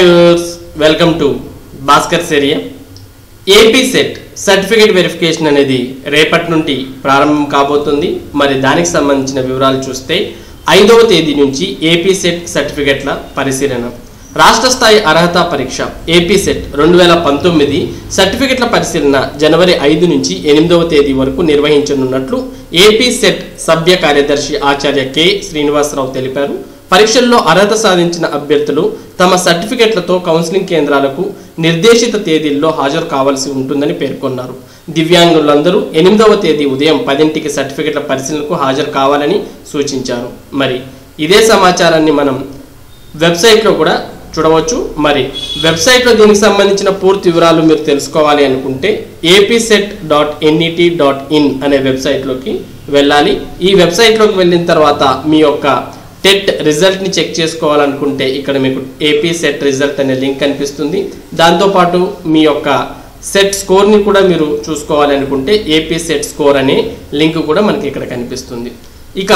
viewers welcome to Bhaskar Seriya AP SET certificate verification అనేది రేపటి నుండి ప్రారంభం కాబోతుంది మరి దానికి సంబంధించిన వివరాలు చూస్తే ఐదవ తేదీ నుంచి ఏపీ సెట్ సర్టిఫికేట్ల పరిశీలన రాష్ట్ర స్థాయి అర్హత పరీక్ష ఏపీ సెట్ రెండు వేల పంతొమ్మిది సర్టిఫికెట్ల పరిశీలన జనవరి ఐదు నుంచి ఎనిమిదవ తేదీ వరకు నిర్వహించనున్నట్లు ఏపీ సెట్ సభ్య కార్యదర్శి ఆచార్య కె శ్రీనివాసరావు తెలిపారు పరీక్షల్లో అర్హత సాధించిన అభ్యర్థులు తమ సర్టిఫికెట్లతో కౌన్సిలింగ్ కేంద్రాలకు నిర్దేశిత తేదీల్లో హాజరు కావాల్సి ఉంటుందని పేర్కొన్నారు దివ్యాంగులందరూ ఎనిమిదవ తేదీ ఉదయం పదింటికి సర్టిఫికెట్ల పరిశీలనకు హాజరు కావాలని సూచించారు మరి ఇదే సమాచారాన్ని మనం వెబ్సైట్లో కూడా చూడవచ్చు మరి వెబ్సైట్లో దీనికి సంబంధించిన పూర్తి వివరాలు మీరు తెలుసుకోవాలి అనుకుంటే AP SET dot NET dot in అనే వెబ్సైట్లోకి వెళ్ళాలి ఈ వెబ్సైట్లోకి వెళ్ళిన తర్వాత మీ యొక్క టెట్ రిజల్ట్ని చెక్ చేసుకోవాలనుకుంటే ఇక్కడ మీకు ఏపీ సెట్ రిజల్ట్ అనే లింక్ కనిపిస్తుంది దాంతోపాటు మీ యొక్క సెట్ స్కోర్ని కూడా మీరు చూసుకోవాలి అనుకుంటే ఏపీ సెట్ స్కోర్ అనే లింక్ కూడా మనకి ఇక్కడ కనిపిస్తుంది ఇక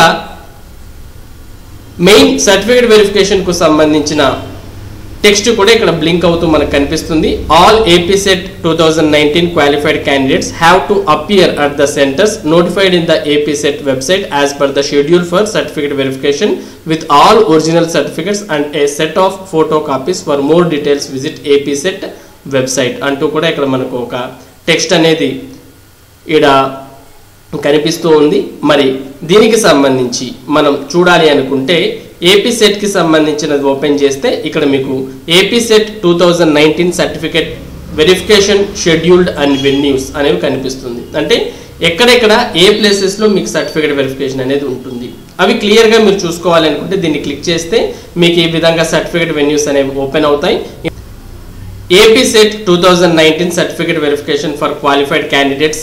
మెయిన్ సర్టిఫికేట్ వెరిఫికేషన్ కు సంబంధించిన టెక్స్ట్ కూడా ఇక్కడ బ్లింక్ అవుతూ మనకు కనిపిస్తుంది all AP SET two thousand nineteen qualified candidates have to appear at the centres notified in the AP SET website as per the schedule for certificate verification with all original certificates and a set of photo copies for more details visit AP SET website అంటూ కూడా ఇక్కడ మనకు ఒక text అనేది ఇక్కడ కనిపిస్తూ ఉంది మరి దీనికి సంబంధించి మనం చూడాలి అనుకుంటే ఏపీ సెట్కి సంబంధించినది ఓపెన్ చేస్తే ఇక్కడ మీకు AP SET two thousand nineteen certificate verification scheduled and venues అనేవి కనిపిస్తుంది అంటే ఎక్కడెక్కడ ఏ ప్లేసెస్లో మీకు సర్టిఫికేట్ వెరిఫికేషన్ అనేది ఉంటుంది అవి క్లియర్గా మీరు చూసుకోవాలి అనుకుంటే దీన్ని క్లిక్ చేస్తే మీకు ఈ విధంగా సర్టిఫికేట్ వెన్యూస్ అనేవి ఓపెన్ అవుతాయి AP SET two thousand nineteen certificate verification for qualified candidates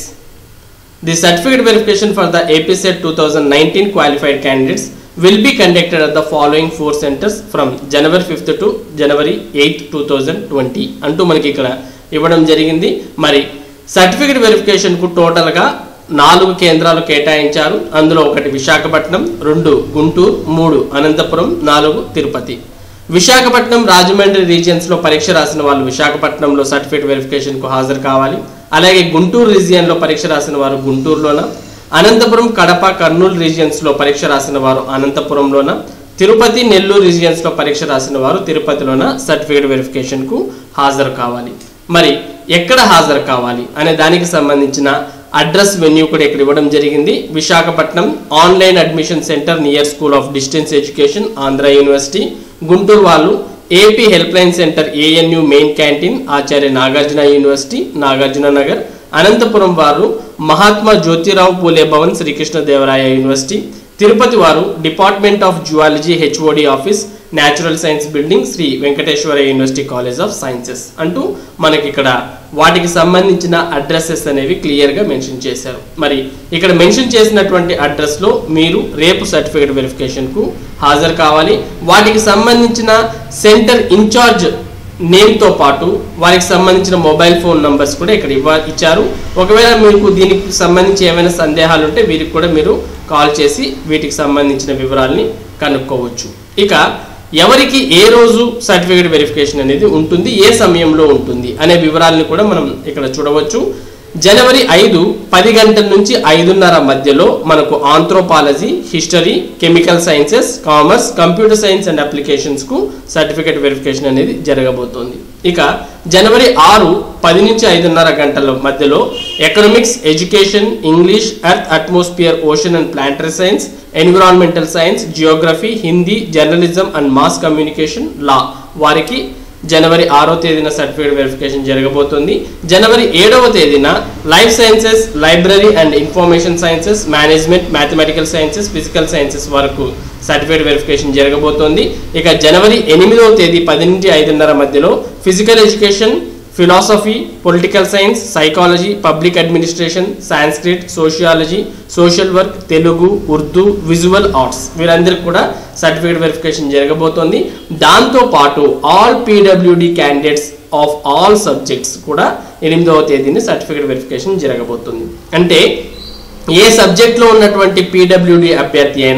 The certificate verification for the APSET 2019 qualified candidates will be conducted at the following four centers from January 5th to January 8th 2020 అంటూ మనకి ఇక్కడ ఇవ్వడం జరిగింది మరి certificate వెరిఫికేషన్కు టోటల్గా నాలుగు కేంద్రాలు కేటాయించారు అందులో ఒకటి విశాఖపట్నం రెండు గుంటూరు మూడు అనంతపురం నాలుగు తిరుపతి విశాఖపట్నం రాజమండ్రి రీజియన్స్లో పరీక్ష రాసిన వాళ్ళు విశాఖపట్నంలో సర్టిఫికేట్ వెరిఫికేషన్కు హాజరు కావాలి అలాగే గుంటూరు రీజియన్లో పరీక్ష రాసిన వారు గుంటూరులోన అనంతపురం కడప కర్నూలు రీజియన్స్లో పరీక్ష రాసిన వారు అనంతపురంలోన తిరుపతి నెల్లూరు రీజియన్స్లో పరీక్ష రాసిన వారు తిరుపతిలోన సర్టిఫికేట్ వెరిఫికేషన్కు హాజరు కావాలి మరి ఎక్కడ హాజరు కావాలి అనే దానికి సంబంధించిన అడ్రస్ వెన్యూ కూడా ఇక్కడ ఇవ్వడం జరిగింది Visakhapatnam online admission centre near school of distance education Andhra university Guntur వాళ్ళు AP help line centre ANU main canteen Acharya Nagarjuna university Nagarjuna Nagar Anantapuram వారు మహాత్మా జ్యోతిరావు పూలే భవన్ శ్రీకృష్ణదేవరాయ యూనివర్సిటీ తిరుపతి వారు department of zoology HOD office natural science building Sri Venkateswara university college of sciences అంటూ మనకి ఇక్కడ వాటికి సంబంధించిన అడ్రసెస్ అనేవి క్లియర్గా మెన్షన్ చేశారు మరి ఇక్కడ మెన్షన్ చేసినటువంటి అడ్రస్లో మీరు రేపు సర్టిఫికేట్ వెరిఫికేషన్కు హాజరు కావాలి వాటికి సంబంధించిన సెంటర్ ఇన్ఛార్జ్ నేమ్తో పాటు వారికి సంబంధించిన మొబైల్ ఫోన్ నంబర్స్ కూడా ఇక్కడ ఇవ్వ ఇచ్చారు ఒకవేళ మీకు దీనికి సంబంధించి ఏమైనా సందేహాలు ఉంటే వీరికి కూడా మీరు కాల్ చేసి వీటికి సంబంధించిన వివరాల్ని కనుక్కోవచ్చు ఇక ఎవరికి ఏ రోజు సర్టిఫికేట్ వెరిఫికేషన్ అనేది ఉంటుంది ఏ సమయంలో ఉంటుంది అనే వివరాలను కూడా మనం ఇక్కడ చూడవచ్చు జనవరి ఐదు పది గంటల నుంచి ఐదున్నర మధ్యలో మనకు anthropology history chemical sciences commerce computer science and అప్లికేషన్స్కు సర్టిఫికేట్ వెరిఫికేషన్ అనేది జరగబోతోంది ఇక జనవరి ఆరు పది నుంచి ఐదున్నర గంటల మధ్యలో economics education English earth atmosphere ocean and planetary science environmental science geography Hindi journalism and mass communication law వారికి జనవరి ఆరో తేదీన సర్టిఫికేట్ వెరిఫికేషన్ జరగబోతుంది జనవరి ఏడవ తేదీన life sciences library and information sciences management mathematical sciences physical sciences వరకు సర్టిఫికేట్ వెరిఫికేషన్ జరగబోతోంది ఇక జనవరి ఎనిమిదవ తేదీ పది నుంచి ఐదున్నర మధ్యలో physical education philosophy political science psychology public administration Sanskrit sociology social work Telugu Urdu visual arts వీరందరికీ కూడా సర్టిఫికేట్ వెరిఫికేషన్ జరగబోతోంది దాంతో పాటు all PWD candidates of all subjects కూడా ఎనిమిదవ తేదీని సర్టిఫికేట్ వెరిఫికేషన్ జరగబోతుంది అంటే ఏ సబ్జెక్ట్లో ఉన్నటువంటి పీడబ్ల్యూడి అభ్యర్థి అయినా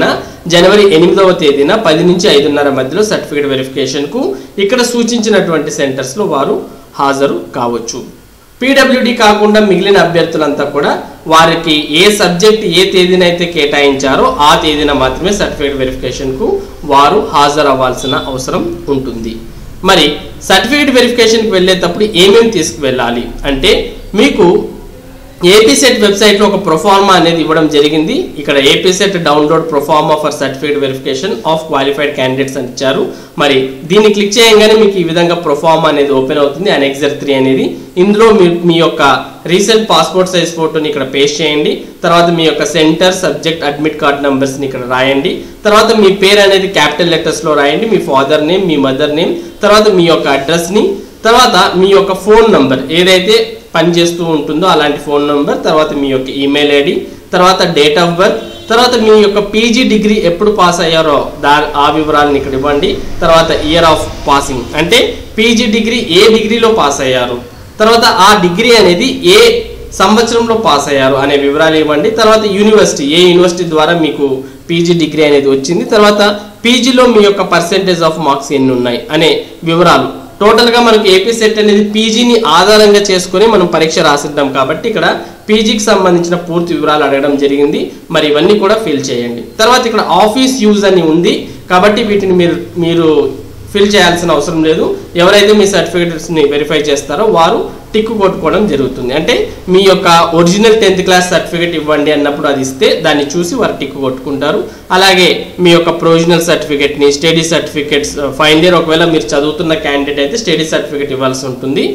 జనవరి ఎనిమిదవ తేదీన పది నుంచి ఐదున్నర మధ్యలో సర్టిఫికేట్ వెరిఫికేషన్కు ఇక్కడ సూచించినటువంటి సెంటర్స్లో వారు హాజరు కావచ్చు పీడబ్ల్యూడి కాకుండా మిగిలిన అభ్యర్థులంతా కూడా వారికి ఏ సబ్జెక్ట్ ఏ తేదీనైతే కేటాయించారో ఆ తేదీన మాత్రమే సర్టిఫికేట్ వెరిఫికేషన్కు వారు హాజరు అవ్వాల్సిన అవసరం ఉంటుంది మరి సర్టిఫికేట్ వెరిఫికేషన్కి వెళ్ళేటప్పుడు ఏమేమి తీసుకువెళ్ళాలి అంటే మీకు ఏపీసెట్ వెబ్సైట్లో ఒక ప్రొఫార్మా అనేది ఇవ్వడం జరిగింది ఇక్కడ AP SET download proforma for certificate verification of qualified candidates అని ఇచ్చారు మరి దీన్ని క్లిక్ చేయగానే మీకు ఈ విధంగా ప్రొఫార్మా అనేది ఓపెన్ అవుతుంది అనెక్సర్ త్రీ అనేది ఇందులో మీ మీ యొక్క రీసెంట్ పాస్పోర్ట్ సైజ్ ఫోటోని ఇక్కడ పేస్ట్ చేయండి తర్వాత మీ యొక్క సెంటర్ సబ్జెక్ట్ అడ్మిట్ కార్డ్ నంబర్స్ని ఇక్కడ రాయండి తర్వాత మీ పేరు అనేది క్యాపిటల్ లెటర్స్లో రాయండి మీ ఫాదర్ నేమ్ మీ మదర్ నేమ్ తర్వాత మీ యొక్క అడ్రస్ని తర్వాత మీ యొక్క ఫోన్ నంబర్ ఏదైతే పనిచేస్తూ ఉంటుందో అలాంటి ఫోన్ నంబర్ తర్వాత మీ యొక్క ఈమెయిల్ ఐడి తర్వాత డేట్ ఆఫ్ బర్త్ తర్వాత మీ యొక్క పీజీ డిగ్రీ ఎప్పుడు పాస్ అయ్యారో దా ఆ వివరాలను ఇక్కడ ఇవ్వండి తర్వాత ఇయర్ ఆఫ్ పాసింగ్ అంటే పీజీ డిగ్రీ ఏ డిగ్రీలో పాస్ అయ్యారు తర్వాత ఆ డిగ్రీ అనేది ఏ సంవత్సరంలో పాస్ అయ్యారు అనే వివరాలు ఇవ్వండి తర్వాత యూనివర్సిటీ ఏ యూనివర్సిటీ ద్వారా మీకు పీజీ డిగ్రీ అనేది వచ్చింది తర్వాత పీజీలో మీ యొక్క పర్సెంటేజ్ ఆఫ్ మార్క్స్ ఎన్ని ఉన్నాయి అనే వివరాలు టోటల్గా మనకు ఏపీ సెట్ అనేది పీజీని ఆధారంగా చేసుకొని మనం పరీక్ష రాసిద్దాం కాబట్టి ఇక్కడ పీజీకి సంబంధించిన పూర్తి వివరాలు అడగడం జరిగింది మరి ఇవన్నీ కూడా ఫిల్ చేయండి తర్వాత ఇక్కడ ఆఫీస్ యూజ్ అని ఉంది కాబట్టి వీటిని మీరు మీరు ఫిల్ చేయాల్సిన అవసరం లేదు ఎవరైతే మీ సర్టిఫికేట్స్ని వెరిఫై చేస్తారో వారు టిక్ కొట్టుకోవడం జరుగుతుంది అంటే మీ యొక్క ఒరిజినల్ టెన్త్ క్లాస్ సర్టిఫికేట్ ఇవ్వండి అన్నప్పుడు అది ఇస్తే దాన్ని చూసి వారు టిక్ కొట్టుకుంటారు అలాగే మీ యొక్క ప్రొవిజనల్ సర్టిఫికేట్ని స్టడీ సర్టిఫికేట్స్ ఫైనల్ ఇయర్ ఒకవేళ మీరు చదువుతున్న క్యాండిడేట్ అయితే స్టడీ సర్టిఫికేట్ ఇవ్వాల్సి ఉంటుంది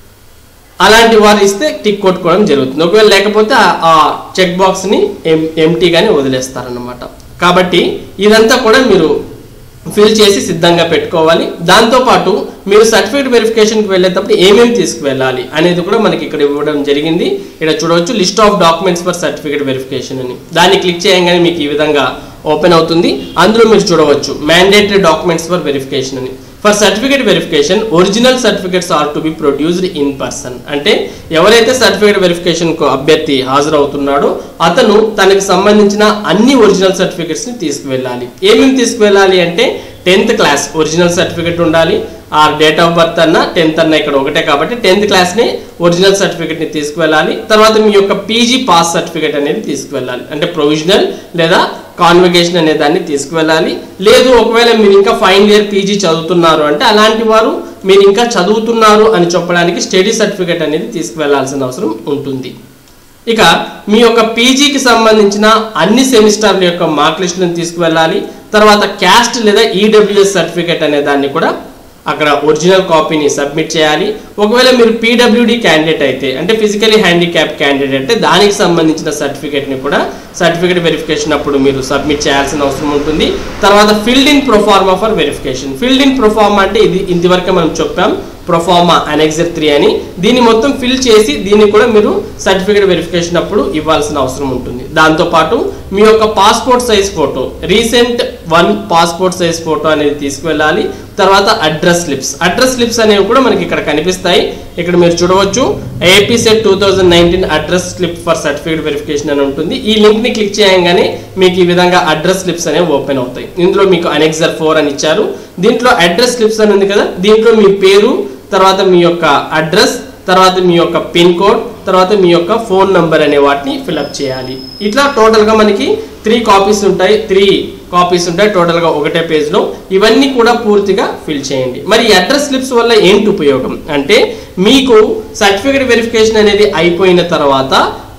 అలాంటి వారు ఇస్తే టిక్ కొట్టుకోవడం జరుగుతుంది ఒకవేళ లేకపోతే ఆ- ఆ చెక్ బాక్స్ని ఎం ఎంటీగానే వదిలేస్తారన్నమాట కాబట్టి ఇదంతా కూడా మీరు ఫిల్ చేసి సిద్ధంగా పెట్టుకోవాలి దాంతోపాటు మీరు సర్టిఫికేట్ వెరిఫికేషన్కి వెళ్ళేటప్పుడు ఏమేమి తీసుకువెళ్ళాలి అనేది కూడా మనకి ఇక్కడ ఇవ్వడం జరిగింది ఇక్కడ చూడవచ్చు list of documents for certificate verification అని దాన్ని క్లిక్ చేయగానే మీకు ఈ విధంగా ఓపెన్ అవుతుంది అందులో మీరు చూడవచ్చు మ్యాండేటరీ డాక్యుమెంట్స్ ఫర్ వెరిఫికేషన్ అని for certificate verification original certificates are to be produced in person అంటే ఎవరైతే సర్టిఫికేట్ వెరిఫికేషన్ కు అభ్యర్థి హాజరవుతున్నాడో అతను తనకి సంబంధించిన అన్ని ఒరిజినల్ సర్టిఫికేట్స్ ని తీసుకువెళ్ళాలి ఏమేమి తీసుకువెళ్ళాలి అంటే టెన్త్ క్లాస్ ఒరిజినల్ సర్టిఫికేట్ ఉండాలి ఆ డేట్ ఆఫ్ బర్త్ అన్న టెన్త్ అన్న ఇక్కడ ఒకటే కాబట్టి టెన్త్ క్లాస్ని ఒరిజినల్ సర్టిఫికేట్ ని తీసుకువెళ్ళాలి తర్వాత మీ యొక్క పీజీ పాస్ సర్టిఫికేట్ అనేది తీసుకువెళ్ళాలి అంటే ప్రొవిజనల్ లేదా కాన్వకేషన్ అనే దాన్ని తీసుకువెళ్ళాలి లేదు ఒకవేళ మీరు ఇంకా ఫైనల్ ఇయర్ పీజీ చదువుతున్నారు అంటే అలాంటి వారు మీరు ఇంకా చదువుతున్నారు అని చెప్పడానికి స్టడీ సర్టిఫికేట్ అనేది తీసుకువెళ్లాల్సిన అవసరం ఉంటుంది ఇక మీ యొక్క పీజీకి సంబంధించిన అన్ని సెమిస్టర్ల యొక్క మార్క్ లిస్టులను తీసుకువెళ్ళాలి తర్వాత క్యాస్ట్ లేదా ఈడబ్ల్యూఎస్ సర్టిఫికేట్ అనే దాన్ని కూడా అక్కడ ఒరిజినల్ కాపీని సబ్మిట్ చేయాలి ఒకవేళ మీరు పీడబ్ల్యూడి క్యాండిడేట్ అయితే అంటే ఫిజికలీ హ్యాండిక్యాప్ క్యాండిడేట్ అంటే దానికి సంబంధించిన సర్టిఫికేట్ని కూడా సర్టిఫికేట్ వెరిఫికేషన్ అప్పుడు మీరు సబ్మిట్ చేయాల్సిన అవసరం ఉంటుంది తర్వాత filled in proforma for verification filled in proforma అంటే ఇది ఇంతవరకు మనం చెప్పాం ప్రొఫార్మా అనెక్సర్ త్రీ అని దీన్ని మొత్తం ఫిల్ చేసి దీన్ని కూడా మీరు సర్టిఫికేట్ వెరిఫికేషన్ అప్పుడు ఇవ్వాల్సిన అవసరం ఉంటుంది దాంతోపాటు మీ యొక్క passport size photo recent one passport size photo అనేది తీసుకువెళ్ళాలి తర్వాత అడ్రస్ స్లిప్స్ అడ్రస్ స్లిప్స్ అనేవి కూడా మనకి ఇక్కడ కనిపిస్తాయి ఇక్కడ మీరు చూడవచ్చు AP SET two thousand nineteen address slip for certificate verification అని ఉంటుంది ఈ లింక్ ని క్లిక్ చేయగానే మీకు ఈ విధంగా అడ్రస్ స్లిప్స్ అనేవి ఓపెన్ అవుతాయి ఇందులో మీకు అనెక్సర్ ఫోర్ అని ఇచ్చారు దీంట్లో అడ్రస్ స్లిప్స్ అని ఉంది కదా దీంట్లో మీ పేరు తర్వాత మీ యొక్క అడ్రస్ తర్వాత మీ యొక్క పిన్ కోడ్ తర్వాత మీ యొక్క ఫోన్ నంబర్ అనే వాటిని ఫిలప్ చేయాలి ఇట్లా టోటల్గా మనకి త్రీ కాపీస్ ఉంటాయి త్రీ కాపీస్ ఉంటాయి టోటల్గా ఒకటే పేజ్లో ఇవన్నీ కూడా పూర్తిగా ఫిల్ చేయండి మరి ఈ అడ్రస్ స్లిప్స్ వల్ల ఏంటి ఉపయోగం అంటే మీకు సర్టిఫికేట్ వెరిఫికేషన్ అనేది అయిపోయిన తర్వాత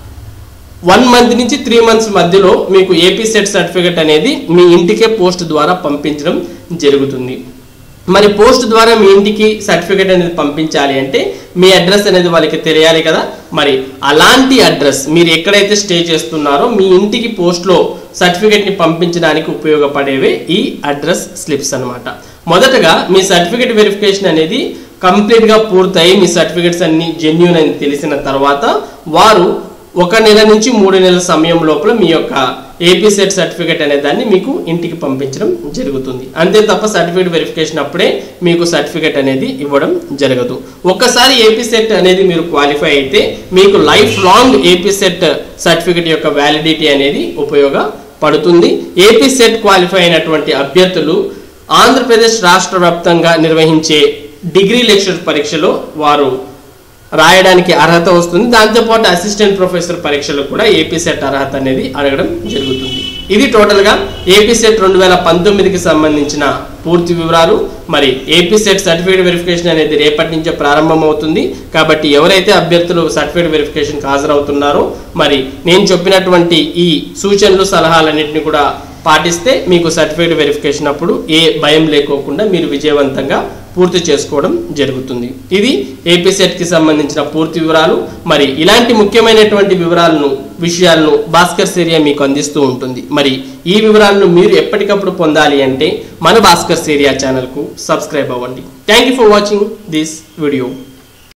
వన్ మంత్ నుంచి త్రీ మంత్స్ మధ్యలో మీకు ఏపీ సెట్ సర్టిఫికేట్ అనేది మీ ఇంటికే పోస్ట్ ద్వారా పంపించడం జరుగుతుంది మరి పోస్ట్ ద్వారా మీ ఇంటికి సర్టిఫికేట్ అనేది పంపించాలి అంటే మీ అడ్రస్ అనేది వాళ్ళకి తెలియాలి కదా మరి అలాంటి అడ్రస్ మీరు ఎక్కడైతే స్టే చేస్తున్నారో మీ ఇంటికి పోస్ట్లో సర్టిఫికేట్ని పంపించడానికి ఉపయోగపడేవే ఈ అడ్రస్ స్లిప్స్ అన్నమాట మొదటగా మీ సర్టిఫికేట్ వెరిఫికేషన్ అనేది కంప్లీట్గా పూర్తయి మీ సర్టిఫికేట్స్ అన్ని జెన్యున్ అని తెలిసిన తర్వాత వారు ఒక నెల నుంచి మూడు నెలల సమయం లోపల మీ యొక్క ఏపీ సెట్ సర్టిఫికేట్ అనే దాన్ని మీకు ఇంటికి పంపించడం జరుగుతుంది అంతే తప్ప సర్టిఫికేట్ వెరిఫికేషన్ అప్పుడే మీకు సర్టిఫికేట్ అనేది ఇవ్వడం జరగదు ఒక్కసారి ఏపీ సెట్ అనేది మీరు క్వాలిఫై అయితే మీకు life long AP SET certificate యొక్క వ్యాలిడిటీ అనేది ఉపయోగపడుతుంది పడుతుంది ఏపీ సెట్ క్వాలిఫై అయినటువంటి అభ్యర్థులు ఆంధ్రప్రదేశ్ రాష్ట్ర వ్యాప్తంగా నిర్వహించే డిగ్రీ లెక్చర్ పరీక్షలో వారు రాయడానికి అర్హత వస్తుంది దాంతోపాటు అసిస్టెంట్ ప్రొఫెసర్ పరీక్షలు కూడా ఏపీ సెట్ అర్హత అనేది అడగడం జరుగుతుంది ఇది టోటల్గా ఏపీ సెట్ రెండు వేల పంతొమ్మిదికి సంబంధించిన పూర్తి వివరాలు మరి ఏపీ సెట్ సర్టిఫికేట్ వెరిఫికేషన్ అనేది రేపటి నుంచే ప్రారంభమవుతుంది కాబట్టి ఎవరైతే అభ్యర్థులు సర్టిఫికేట్ వెరిఫికేషన్కి హాజరవుతున్నారో మరి నేను చెప్పినటువంటి ఈ సూచనలు సలహాలన్నింటినీ కూడా పాటిస్తే మీకు సర్టిఫికేట్ వెరిఫికేషన్ అప్పుడు ఏ భయం లేకోకుండా మీరు విజయవంతంగా పూర్తి చేసుకోవడం జరుగుతుంది ఇది ఏపీ సెట్కి సంబంధించిన పూర్తి వివరాలు మరి ఇలాంటి ముఖ్యమైనటువంటి వివరాలను విషయాలను భాస్కర్ సేరియా మీకు అందిస్తూ ఉంటుంది మరి ఈ వివరాలను మీరు ఎప్పటికప్పుడు పొందాలి అంటే మన భాస్కర్ సేరియా ఛానల్కు సబ్స్క్రైబ్ అవ్వండి thank you for watching this video